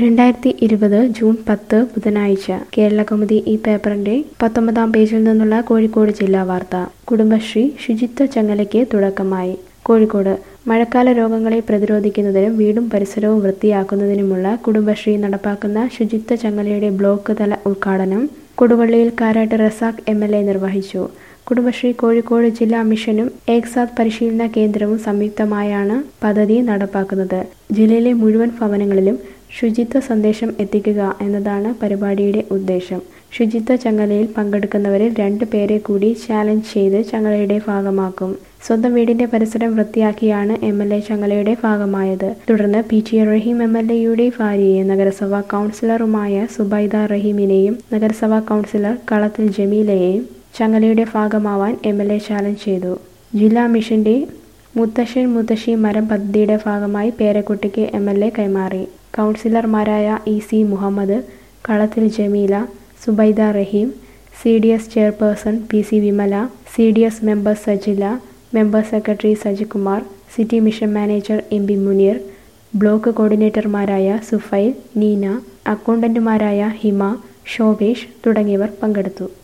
രണ്ടായിരത്തി ഇരുപത് ജൂൺ പത്ത് ബുധനാഴ്ച കേരളകൗമുദി ഈ പേപ്പറിന്റെ പത്തൊമ്പതാം പേജിൽ നിന്നുള്ള കോഴിക്കോട് ജില്ലാ വാർത്ത കുടുംബശ്രീ ശുചിത്വ ചങ്ങലയ്ക്ക് തുടക്കമായി കോഴിക്കോട് മഴക്കാല രോഗങ്ങളെ പ്രതിരോധിക്കുന്നതിനും വീടും പരിസരവും വൃത്തിയാക്കുന്നതിനുമുള്ള കുടുംബശ്രീ നടപ്പാക്കുന്ന ശുചിത്വ ചങ്ങലയുടെ ബ്ലോക്ക് തല ഉദ്ഘാടനം കൊടുവള്ളിയിൽ Karat Razak M L A നിർവഹിച്ചു കുടുംബശ്രീ കോഴിക്കോട് ജില്ലാ മിഷനും ഏക്സാദ് പരിശീലന കേന്ദ്രവും സംയുക്തമായാണ് പദ്ധതി നടപ്പാക്കുന്നത് ജില്ലയിലെ മുഴുവൻ ഭവനങ്ങളിലും ശുചിത്വ സന്ദേശം എത്തിക്കുക എന്നതാണ് പരിപാടിയുടെ ഉദ്ദേശം ശുചിത്വ ചങ്ങലയിൽ പങ്കെടുക്കുന്നവരിൽ രണ്ട് പേരെ കൂടി ചാലഞ്ച് ചെയ്ത് ചങ്ങലയുടെ ഭാഗമാക്കും സ്വന്തം വീടിന്റെ പരിസരം വൃത്തിയാക്കിയാണ് എം എൽ എ ചങ്ങലയുടെ ഭാഗമായത് തുടർന്ന് P T A Rahim M L എയുടെ ഭാര്യയെയും നഗരസഭാ കൗൺസിലറുമായ സുബൈദ റഹീമിനെയും നഗരസഭാ കൗൺസിലർ കളത്തിൽ ജമീലയെയും ചങ്ങലയുടെ ഭാഗമാവാൻ എം എൽ എ ചാലഞ്ച് ചെയ്തു ജില്ലാ മിഷന്റെ മുത്തശ്ശൻ മുത്തശ്ശി മരം പദ്ധതിയുടെ ഭാഗമായി പേരക്കുട്ടിക്ക് എം എൽ എ കൈമാറി കൗൺസിലർമാരായ E C Muhammad Kalathil Jameela Subaida Rahim C D S chairperson P C Vimala C D S member Sajila member secretary Sajikumar city mission manager M B Muneer block കോർഡിനേറ്റർമാരായ സുഫൈൽ നീന അക്കൗണ്ടന്റുമാരായ ഹിമ ശോഭേഷ് തുടങ്ങിയവർ പങ്കെടുത്തു